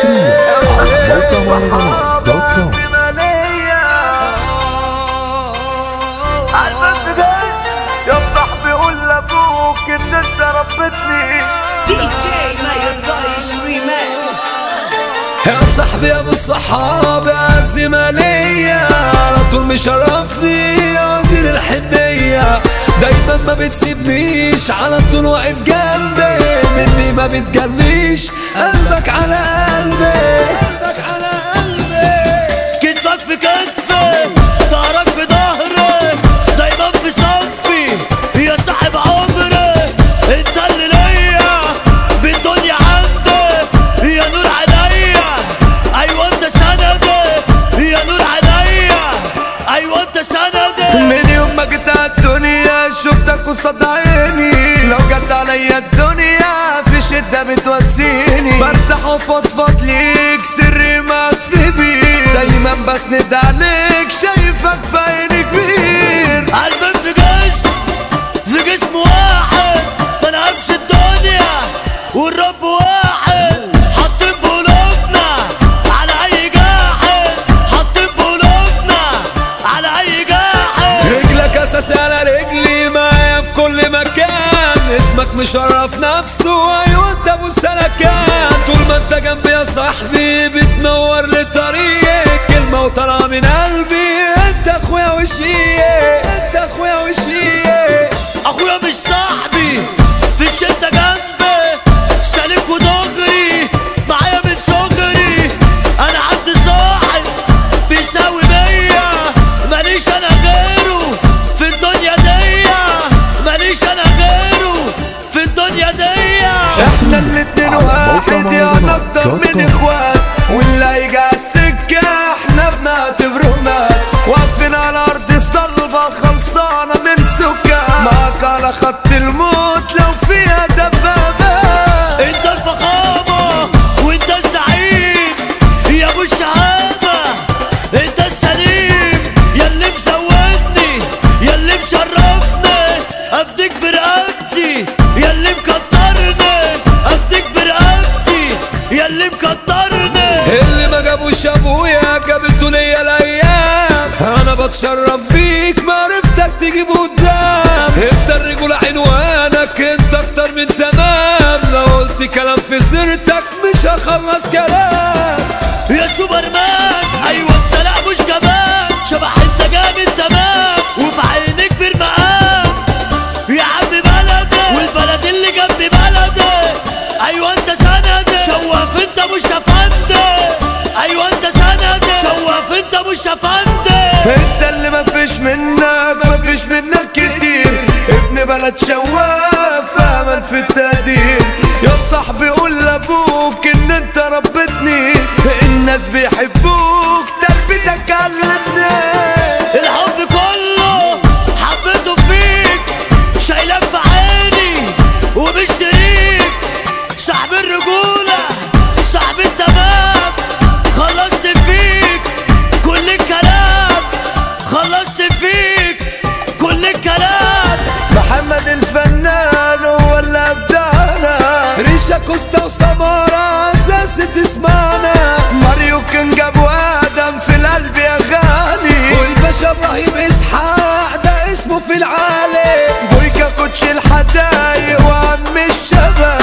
حصريا على موقع مهرجانات دوت كوم عالبس جاي يا صاحبي قول لابوك ان انت ربتني DJ Mayor Dice Remix يا صاحبي يا ابو الصحاب يا الزمالية على طول مشرفني يا وزير الحنية دايما ما بتسيبنيش على طول واقف جنبي مني ما بتجليش قلبك على قلبي قلبك على قلبي كتفك في كتفي ظهرك في ظهري دايما في صفي يا صاحب عمري انت اللي ليا بالدنيا عندي يا نور عينيا ايوه انت سندي يا نور عينيا ايوه انت سندي من يوم ما جيت على الدنيا شفتك قصاد عيني لو جت عليا الدنيا في شدة بتوسيني برتاح وفضفض ليك سري مكفي بيه دايما بسند عليك شايفك في عيني كبير قلبي في جسم في جسم واحد ما نهمش الدنيا والرب واحد حاطين بقلوبنا على اي جاحد حاطين بقلوبنا على اي جاحد رجلك اساسي على رجلي معايا في كل مكان اسمك مشرف نفسه ايوه انت ابو السلكان طول ما انت جنبي يا صاحبي بتنور لي طريقك كلمه وطالعه من قلبي انت اخويا وشيك انت اخويا وشيك اخويا مش صاحبي في الشدة جنبي سالك ودغري معايا من صغري انا عندي صاحب بيساوي مية ماليش انا غيره في الدنيا دي ماليش انا غيره في الدنيا دي احنا الاتنين واحد يا اكتر من اخوات واللي هيجي على السكة احنا بنعتبره مات واقفين على ارض الصلبة خلصانة من سكان معاك على خط الموت لو فيها دبابات انت الفخامة وانت الزعيم يا ابو الشهامة انت السليم يا اللي مزودني يا اللي مشرفني افديك برقبتي يا اللي مكترني افديك برقبتي يا اللي مكترني اللي ما جابوش ابويا جابته ليا الايام انا بتشرف بيك معرفتك تجيب قدام انت الرجولة عنوانك انت اكتر من تمام لو قلت كلام في سيرتك مش هخلص كلام يا سوبرمان ايوه انت لا مش جبان شبح انت جامد تمام وفي عينك بالمقام يا عم بلدي والبلد اللي جنب بلدي ايوه انت سندي شواف انت مش افندي ايوه انت سندي شواف انت مش افندي انت اللي مفيش منك مفيش منك كتير ابن بلد شواف امل في التقدير يا صاحبي قول لابوك ان انت ربتني الناس بيحبوك تربيتك علمتني الحب كله حبيته فيك شايلك في عيني ومشتريك صاحب الرجولة صاحب التمام خلصت فيك كل الكلام خلصت فيك كل الكلام محمد الفنان هو اللي ابدعنا ريشا كوستا وسمارة اساس تسمعنا ماريو كان جاب وادم في القلب يا غالي والباشا ابراهيم اسحاق ده اسمه في العالم بويكا كوتش الحدايق وعم الشباب